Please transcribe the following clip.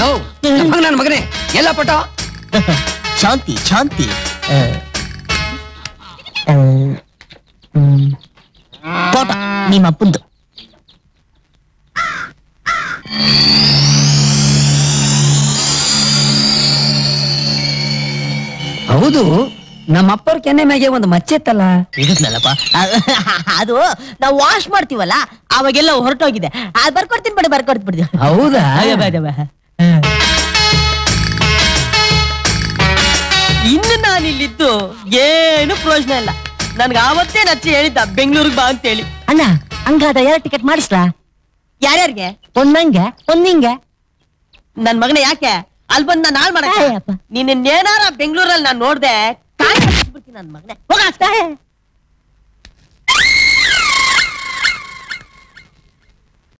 ನನ್ನ ಮಗನೇ ಎಲ್ಲ ಪಟ ಶಾಂತಿ ಶಾಂತಿ ಫೋಟೋ ನಿಮ್ಮ ಅಪ್ಪಂದು ಹೌದು ನಮ್ಮ ಅಪ್ಪರ ಕೆನ್ನೆ ಮ್ಯಾಗೆ ಒಂದು ಮಚ್ಚೆತ್ತಲ್ಲ ಇರುತ್ತಲ್ಲಪ್ಪ ಅದು ನಾವು ವಾಶ್ ಮಾಡ್ತೀವಲ್ಲ ಅವಾಗೆಲ್ಲ ಹೊರಟೋಗಿದೆ ಅದು ಬರ್ಕೊಡ್ತೀನಿ ಬಿಡಿ ಬರ್ಕೊಡ್ತೀನಿ ಬಿಡಿ ಹೌದಾ ಇನ್ನು ನಾನಿಲ್ಲಿದ್ದು ಏನು ಪ್ರಯೋಜನ ಇಲ್ಲ ನನ್ಗೆ ಆವತ್ತೇ ನಚ್ಚಿ ಹೇಳಿದ್ದ ಬೆಂಗಳೂರಿಗೆ ಬಾ ಅಂತೇಳಿ ಅಣ್ಣ ಹಂಗಾದ ಎರಡು ಟಿಕೆಟ್ ಮಾಡಿಸ್ಲಾ ಯಾರ್ಯಾರಿಗೆ ಒಂದಂಗೆ ಒಂದಿಂಗೆ ನನ್ ಮಗನ ಯಾಕೆ ಅಲ್ಲಿ ಬಂದ್ ನಾನು ಹಾಳು ಮಾಡಕ್ಕೆ ನಿನ್ನೇನಾರ ಬೆಂಗಳೂರಲ್ಲಿ ನಾನು ನೋಡ್ದೆ ನನ್ ಮಗನೇ ಹೋಗ